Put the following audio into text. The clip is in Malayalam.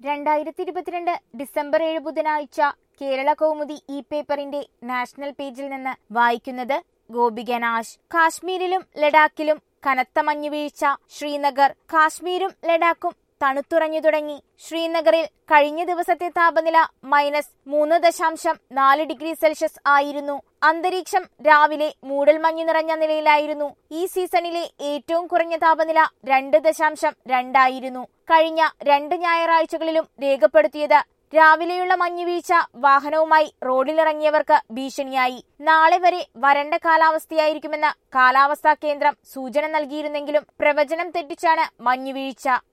രണ്ടായിരത്തി ഇരുപത്തിരണ്ട് ഡിസംബർ ഏഴ് ബുധനാഴ്ച കേരള കൗമുദി ഇ പേപ്പറിന്റെ നാഷണൽ പേജിൽ നിന്ന് വായിക്കുന്നത് ഗോപിക നാശ് കാശ്മീരിലും ലഡാക്കിലും കനത്ത മഞ്ഞുവീഴ്ച ശ്രീനഗർ കാശ്മീരും ലഡാക്കും തണുത്തുറഞ്ഞു തുടങ്ങി ശ്രീനഗറിൽ കഴിഞ്ഞ ദിവസത്തെ താപനില മൈനസ് മൂന്ന് ദശാംശം നാല് ഡിഗ്രി സെൽഷ്യസ് ആയിരുന്നു അന്തരീക്ഷം രാവിലെ മൂടൽമഞ്ഞു നിറഞ്ഞ നിലയിലായിരുന്നു ഈ സീസണിലെ ഏറ്റവും കുറഞ്ഞ താപനില രണ്ട് ദശാംശം രണ്ടായിരുന്നു കഴിഞ്ഞ രണ്ട് ഞായറാഴ്ചകളിലും രേഖപ്പെടുത്തിയത് രാവിലെയുള്ള മഞ്ഞുവീഴ്ച വാഹനവുമായി റോഡിലിറങ്ങിയവർക്ക് ഭീഷണിയായി നാളെ വരെ വരണ്ട കാലാവസ്ഥയായിരിക്കുമെന്ന് കാലാവസ്ഥാ കേന്ദ്രം സൂചന നൽകിയിരുന്നെങ്കിലും പ്രവചനം തെറ്റിച്ചാണ് മഞ്ഞുവീഴ്ച